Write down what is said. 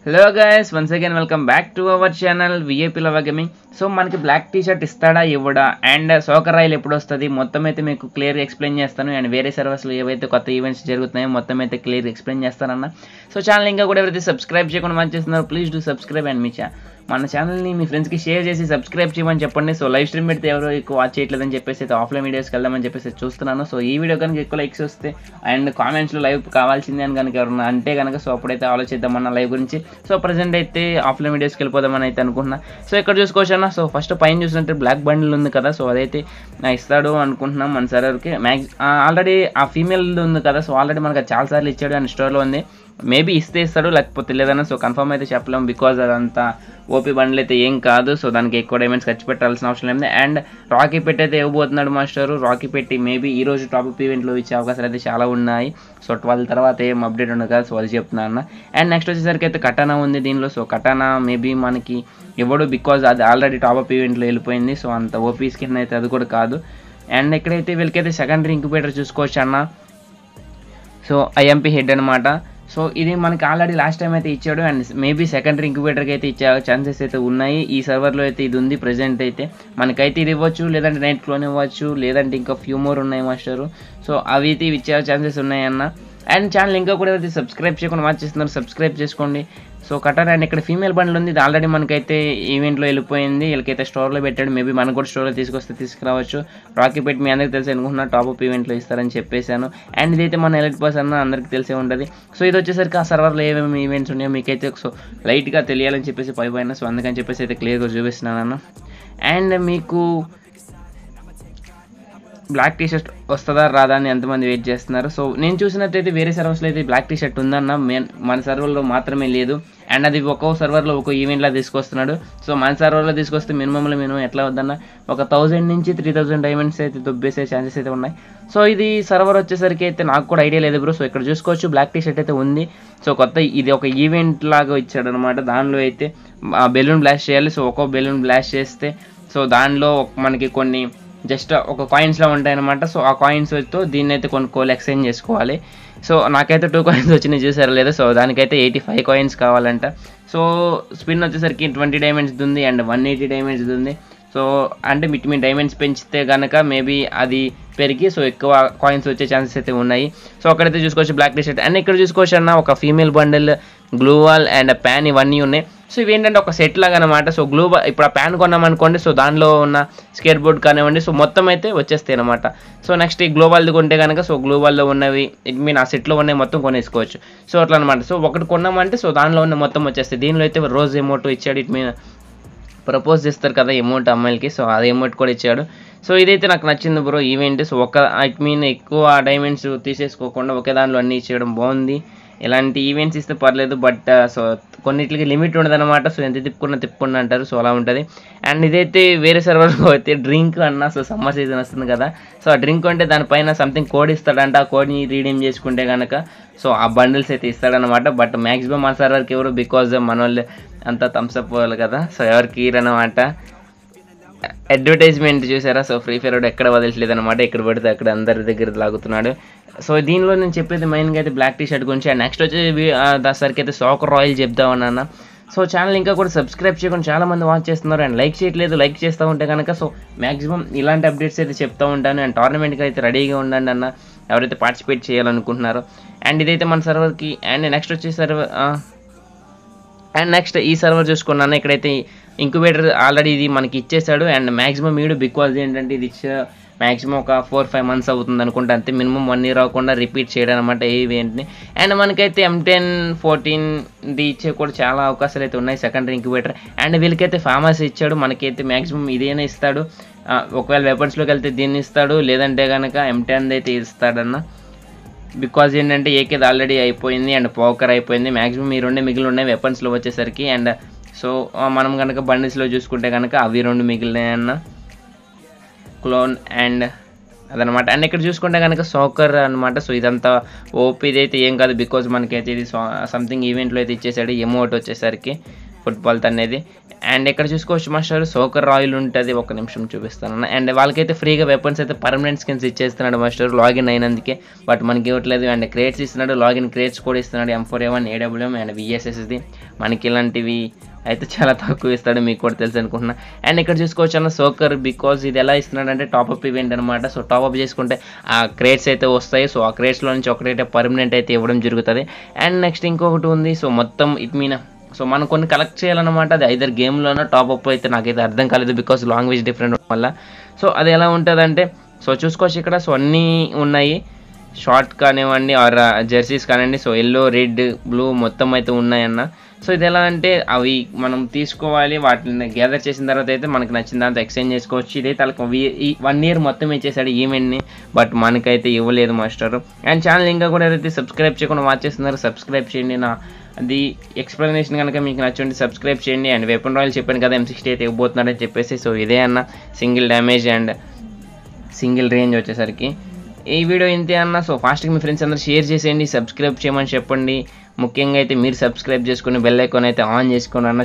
hello guys once again welcome back to our channel VAP లవ gaming so మనకి black T shirt ఇస్తాడా ఇవ్వడా and soccer royal ఎప్పుడు వస్తుంది మొత్తం అయితే మీకు క్లియర్ ఎక్స్ప్లెయిన్ చేస్తాను అండ్ వేరే సర్వీస్లో ఏవైతే కొత్త ఈవెంట్స్ జరుగుతున్నాయో మొత్తం అయితే క్లియర్ ఎక్స్ప్లెయిన్ చేస్తానన్న సో ఛానల్ ఇంకా కూడా ఎవరైతే సబ్స్క్రైబ్ చేయకుండా మంచి చేస్తున్నారో ప్లీజ్ డూ సబ్స్క్రైబ్ అండ్ మీ చా మన ఛానల్ని మీ ఫ్రెండ్స్కి షేర్ చేసి సబ్స్క్రైబ్ చేయమని చెప్పండి సో లైవ్ స్ట్రీమ్ పెడితే ఎవరో ఎక్కువ వాచ్ చేయట్లేదని చెప్పేసి అయితే ఆఫ్లైన్ వీడియోస్కి వెళ్దామని చెప్పేసి చూస్తున్నాను సో ఈ వీడియో కనుక ఎక్కువ లైక్స్ వస్తే అండ్ కామెంట్స్లో లైవ్ కావాల్సిందే అని కనుక ఎవరన్నా అంటే కనుక సో అప్పుడైతే ఆలోచిద్దామన్న లైవ్ గురించి సో ప్రజెంట్ అయితే ఆఫ్లైన్ వీడియోస్కి వెళ్ళిపోదామని అయితే అనుకుంటున్నా సో ఇక్కడ చూసుకోవచ్చు అన్న సో ఫస్ట్ పైన చూసినట్టు బ్లాక్ బండిల్ ఉంది కదా సో అదైతే నా ఇస్తాడు అనుకుంటున్నాం మన సర్వర్కి మ్యాక్స్ ఆల్రెడీ ఆ ఫీమేల్ ఉంది కదా సో ఆల్రెడీ మనకు అది చాలా సార్లు ఇచ్చాడు అండ్ స్టోర్లో ఉంది మేబీ ఇస్తే ఇస్తాడు లేకపోతే లేదన్నా సో కన్ఫర్మ్ అయితే చెప్పలేము బికాజ్ అదంతా ఓపీ బండ్లు అయితే ఏం కాదు సో దానికి ఎక్కువ డైమండ్స్ ఖర్చు పెట్టాల్సిన అవసరం లేదు అండ్ రాకీ పెట్టి అయితే ఇవ్వబోతున్నాడు మాస్టర్ రాకీ పెట్టి మేబీ ఈ రోజు టాప్ ఈవెంట్లో ఇచ్చే అవకాశాలు అయితే చాలా ఉన్నాయి సో ట్వెల్వ్ తర్వాత ఏం అప్డేట్ ఉండదు కదా సో అది చెప్తున్నాను అన్న అండ్ నెక్స్ట్ వచ్చేసరికి అయితే కటానా ఉంది దీనిలో సో కటానా మేబీ మనకి ఇవ్వడు బికాజ్ అది ఆల్రెడీ టాప్ అప్ ఈవెంట్లో వెళ్ళిపోయింది సో అంత ఓపీ స్కిన్ అయితే అది కూడా కాదు అండ్ ఇక్కడైతే వీళ్ళకైతే సెకండరీ ఇంక్యుబేటర్ చూసుకోవచ్చు అన్న సో ఐఎంపీ హెడ్ అనమాట సో ఇది మనకి ఆల్రెడీ లాస్ట్ టైం అయితే ఇచ్చాడు అండ్ మేబీ సెకండరీ ఇంక్యుబేటర్కి అయితే ఇచ్చే ఛాన్సెస్ అయితే ఉన్నాయి ఈ సర్వర్లో అయితే ఇది ఉంది ప్రజెంట్ అయితే మనకైతే ఇది ఇవ్వచ్చు లేదంటే నైట్ క్లోన్ ఇవ్వచ్చు లేదంటే ఇంకా ఫ్యూ మోర్ ఉన్నాయి మాస్టరు సో అవి అయితే ఇచ్చే ఛాన్సెస్ ఉన్నాయన్న అండ్ ఛానల్ ఇంకా కూడా అయితే సబ్స్క్రైబ్ చేయకుండా వాచ్ చేస్తున్నారు సబ్స్క్రైబ్ చేసుకోండి సో కటర్ అండ్ ఇక్కడ ఫీమేల్ బండ్లు ఉంది ఇది ఆల్రెడీ మనకైతే ఈవెంట్లో వెళ్ళిపోయింది వీళ్ళకైతే స్టోర్లో పెట్టాడు మేబీ మనకు కూడా స్టోర్లో తీసుకొస్తే తీసుకురావచ్చు రాకీ పెట్టి మీ అందరికి తెలిసి అనుకుంటున్నా టాప్ అప్ ఈవెంట్లో ఇస్తారని చెప్పేశాను అండ్ ఇదైతే మన ఎలక్ట్ పాస్ అన్న అందరికి తెలిసే ఉంటుంది సో ఇది వచ్చేసరికి ఆ సర్వర్లో ఏమేమి ఈవెంట్స్ ఉన్నాయో మీకైతే సో లైట్గా తెలియాలని చెప్పేసి పై పైన సో అందుకని చెప్పేసి అయితే క్లియర్గా చూపిస్తున్నాను అండ్ మీకు బ్లాక్ టీ షర్ట్ వస్తుందా రాదా అని ఎంతమంది వెయిట్ చేస్తున్నారు సో నేను చూసినట్టయితే వేరే సర్వర్స్లో అయితే బ్లాక్ టీ షర్ట్ ఉందన్న మెయిన్ మన సర్వర్లో మాత్రమే లేదు అండ్ అది ఒక్కో సర్వర్లో ఒక ఈవెంట్లా తీసుకొస్తున్నాడు సో మన సర్వర్లో తీసుకొస్తే మినిమంలో మినిమం ఎట్లా వద్దన్న ఒక థౌజండ్ నుంచి త్రీ థౌజండ్ డైమండ్స్ అయితే దుబ్బేసే ఛాన్సెస్ అయితే ఉన్నాయి సో ఇది సర్వర్ వచ్చేసరికి అయితే నాకు కూడా ఐడియా లేదు బ్రో సో ఇక్కడ చూసుకోవచ్చు బ్లాక్ టీ షర్ట్ అయితే ఉంది సో కొత్త ఇది ఒక ఈవెంట్ లాగా ఇచ్చాడు అనమాట దానిలో అయితే బెలూన్ బ్లాస్ట్ చేయాలి సో ఒక్కో బెలూన్ బ్లాస్ట్ చేస్తే సో దానిలో మనకి కొన్ని జస్ట్ ఒక కాయిన్స్లో ఉంటాయి అనమాట సో ఆ కాయిన్స్తో దీన్ని అయితే కొనుక్కోవాలి ఎక్స్చేంజ్ చేసుకోవాలి సో నాకైతే టూ కాయిన్స్ వచ్చినాయి చూసారా లేదా సో దానికైతే ఎయిటీ ఫైవ్ కాయిన్స్ కావాలంట సో స్పిన్ వచ్చేసరికి ట్వంటీ డైమండ్స్ ఉంది అండ్ వన్ ఎయిటీ డైమండ్స్ ఉంది సో అంటే మిట్ మీ డైమండ్స్ పెంచితే కనుక మేబీ అది పెరిగి సో ఎక్కువ కాయిన్స్ వచ్చే ఛాన్సెస్ అయితే ఉన్నాయి సో అక్కడైతే చూసుకోవచ్చు బ్లాక్ టీ షర్ట్ అండ్ ఇక్కడ చూసుకోవచ్చు అన్న ఒక female bundle glue wall and pan ఇవన్నీ ఉన్నాయి సో ఇవి ఏంటంటే ఒక సెట్ లాగా అనమాట సో గ్లూ ఇప్పుడు ఆ ప్యాన్ కొన్నాం అనుకోండి సో దానిలో ఉన్న స్కేట్ బోర్డ్ కానివ్వండి సో మొత్తం అయితే వచ్చేస్తాయి అనమాట సో నెక్స్ట్ ఈ గ్లోబాల్ది కొంటే కనుక సో గ్లోబాల్లో ఉన్నవి ఇట్ మీన్ ఆ సెట్లో ఉన్నవి మొత్తం కొనేసుకోవచ్చు సో అట్లా అనమాట సో ఒకటి కొన్నామంటే సో దానిలో ఉన్న మొత్తం వచ్చేస్తాయి దీనిలో అయితే రోజ్ ఎమోటో ఇచ్చాడు ఇట్ మీన్ ప్రపోజ్ చేస్తారు కదా అమౌంట్ అమ్మాయిలకి సో అది అమౌంట్ కూడా ఇచ్చాడు సో ఇదైతే నాకు నచ్చింది బ్రో ఈవెంట్ సో ఒక ఐట్ మీన్ ఎక్కువ డైమండ్స్ తీసేసుకోకుండా ఒకే దానిలో అన్నీ ఇచ్చేయడం బాగుంది ఇలాంటి ఈవెంట్స్ ఇస్తే పర్లేదు బట్ సో కొన్నిటికి లిమిట్ ఉండదు అనమాట సో ఎంత తిప్పుకున్నా తిప్పుకున్నా అంటారు సో అలా ఉంటుంది అండ్ ఇదైతే వేరే సర్వర్లో అయితే డ్రింక్ అన్న సో సమ్మర్ సీజన్ వస్తుంది కదా సో ఆ డ్రింక్ అంటే దానిపైన సంథింగ్ కోడ్ ఇస్తాడంట ఆ కోడ్ని రీడీమ్ చేసుకుంటే కనుక సో ఆ బండిల్స్ అయితే ఇస్తాడనమాట బట్ మ్యాక్సిమం మన సర్వర్కి ఎవరు బికాజ్ మన వాళ్ళు అంతా థమ్స్అప్ వాళ్ళు కదా సో ఎవరికి ఇరనమాట అడ్వర్టైజ్మెంట్ చూసారా సో ఫ్రీ ఫైర్ ఎక్కడ వదిలేట్లేదు అనమాట ఎక్కడ పడితే అక్కడ అందరి దగ్గర లాగుతున్నాడు సో దీనిలో నేను చెప్పేది మెయిన్గా అయితే బ్లాక్ టీ షర్ట్ గురించి అండ్ నెక్స్ట్ వచ్చి దాసరికి అయితే సోకర్ రాయల్ చెప్దామన్నా సో ఛానల్ ఇంకా కూడా సబ్స్క్రైబ్ చేయకుండా చాలా మంది వాచ్ చేస్తున్నారు అండ్ లైక్ చేయట్లేదు లైక్ చేస్తూ ఉంటే కనుక సో మాక్సిమం ఇలాంటి అప్డేట్స్ అయితే చెప్తూ ఉంటాను అండ్ టోర్నమెంట్కి అయితే రెడీగా ఉండండి అన్న ఎవరైతే పార్టిసిపేట్ చేయాలనుకుంటున్నారో అండ్ ఇదైతే మన సర్వర్కి అండ్ నెక్స్ట్ వచ్చే సర్వర్ అండ్ నెక్స్ట్ ఈ సర్వర్ చూసుకున్నాను ఇక్కడైతే ఇంక్యుబేటర్ ఆల్రెడీ ఇది మనకి ఇచ్చేసాడు అండ్ మాక్సిమం వీడు బికాజ్ ఏంటంటే ఇది ఇచ్చే మాక్సిమం ఒక ఫోర్ ఫైవ్ మంత్స్ అవుతుంది అనుకుంటా అంతే మినిమం వన్ ఇయర్ అవ్వకుండా రిపీట్ చేయడం అనమాట ఏ ఈవెంట్ని అండ్ మనకైతే ఎం టెన్ ఫోర్టీన్ ది ఇచ్చే కూడా చాలా అవకాశాలు అయితే ఉన్నాయి సెకండరీ ఇంక్యుబేటర్ అండ్ వీళ్ళకైతే ఫార్మస్ ఇచ్చాడు మనకైతే మాక్సిమం ఇదేనే ఇస్తాడు ఒకవేళ వెపన్స్లోకి వెళ్తే దీన్ని ఇస్తాడు లేదంటే కనుక ఎం టెన్ అయితే ఇస్తాడన్న బికాజ్ ఏంటంటే ఏకేది ఆల్రెడీ అయిపోయింది అండ్ పోకర్ అయిపోయింది మ్యాక్సిమం ఈ రెండే మిగిలి ఉన్నాయి వెపన్స్లో వచ్చేసరికి అండ్ సో మనం కనుక బండిల్స్లో చూసుకుంటే కనుక అవి రెండు మిగిలినాయన్న క్లోన్ అండ్ అదనమాట అండ్ ఇక్కడ చూసుకుంటే కనుక సోకర్ అనమాట సో ఇదంతా ఓపీ అయితే ఏం కాదు బికాజ్ మనకైతే ఇది సంథింగ్ ఈవెంట్లో అయితే ఇచ్చేసాడు ఎమోట్ వచ్చేసరికి ఫుట్బాల్ అనేది అండ్ ఇక్కడ చూసుకోవచ్చు మాస్టర్ సోకర్ రాయల్ ఉంటుంది ఒక నిమిషం చూపిస్తాను అండ్ వాళ్ళకైతే ఫ్రీగా వెపన్స్ అయితే పర్మనెంట్ స్కిన్స్ ఇచ్చేస్తున్నాడు మాస్టర్ లాగిన్ అయినందుకే బట్ మనకి ఇవ్వట్లేదు అండ్ క్రేట్స్ ఇస్తున్నాడు లాగిన్ క్రేట్స్ కూడా ఇస్తున్నాడు M four A one AWM and విఎస్ఎస్ది మనకి ఇలాంటివి అయితే చాలా తక్కువ ఇస్తాడు మీకు కూడా తెలుసు అనుకుంటున్నా అండ్ ఇక్కడ చూసుకోవచ్చు అన్న సోకర్ బికాజ్ ఇది ఎలా ఇస్తున్నాడు అంటే టాప్అప్ ఈవెంట్ అనమాట సో టాప్అప్ చేసుకుంటే ఆ క్రేట్స్ అయితే వస్తాయి సో ఆ క్రేట్స్లో నుంచి ఒకటైతే పర్మనెంట్ అయితే ఇవ్వడం జరుగుతుంది అండ్ నెక్స్ట్ ఇంకొకటి ఉంది సో మొత్తం ఇట్ మీన్ సో మనం కొన్ని కలెక్ట్ చేయాలన్నమాట అది ఐదర్ గేమ్లోనో టాప్అప్ అయితే నాకైతే అర్థం కాలేదు బికాస్ లాంగ్వేజ్ డిఫరెంట్ వల్ల సో అది ఎలా ఉంటుందంటే సో చూసుకోవచ్చు ఇక్కడ సో అన్నీ ఉన్నాయి షార్ట్ కానివ్వండి ఆర్ జెర్సీస్ కానివ్వండి సో ఎల్లో రెడ్ బ్లూ మొత్తం అయితే ఉన్నాయన్న సో ఇది ఎలా అంటే అవి మనం తీసుకోవాలి వాటిని గ్యాదర్ చేసిన తర్వాత అయితే మనకి నచ్చిన దాంతో ఎక్స్చేంజ్ చేసుకోవచ్చు ఇదైతే వాళ్ళకి వీ- ఈ వన్ ఇయర్ మొత్తం ఇచ్చేసాడు ఈవెంట్ని బట్ మనకైతే ఇవ్వలేదు మాస్టర్ అండ్ ఛానల్ ఇంకా కూడా ఎవరైతే సబ్స్క్రైబ్ చేయకుండా వాచ్ చేస్తున్నారో సబ్స్క్రైబ్ చేయండి నా అది ఎక్స్ప్లెనేషన్ కనుక మీకు నచ్చండి సబ్స్క్రైబ్ చేయండి అండ్ వెపన్ రాయల్ చెప్పాను కదా ఎం సిక్స్టీ అయితే ఇవ్వబోతున్నాడని చెప్పేసి సో ఇదే అన్న single damage and single range వచ్చేసరికి ఈ వీడియో ఇంతే అన్న సో ఫాస్ట్గా మీ ఫ్రెండ్స్ అందరూ షేర్ చేసేయండి సబ్స్క్రైబ్ చేయమని చెప్పండి ముఖ్యంగా అయితే మీరు సబ్స్క్రైబ్ చేసుకుని బెల్ ఐకాన్ అయితే ఆన్ చేసుకోండి అన్న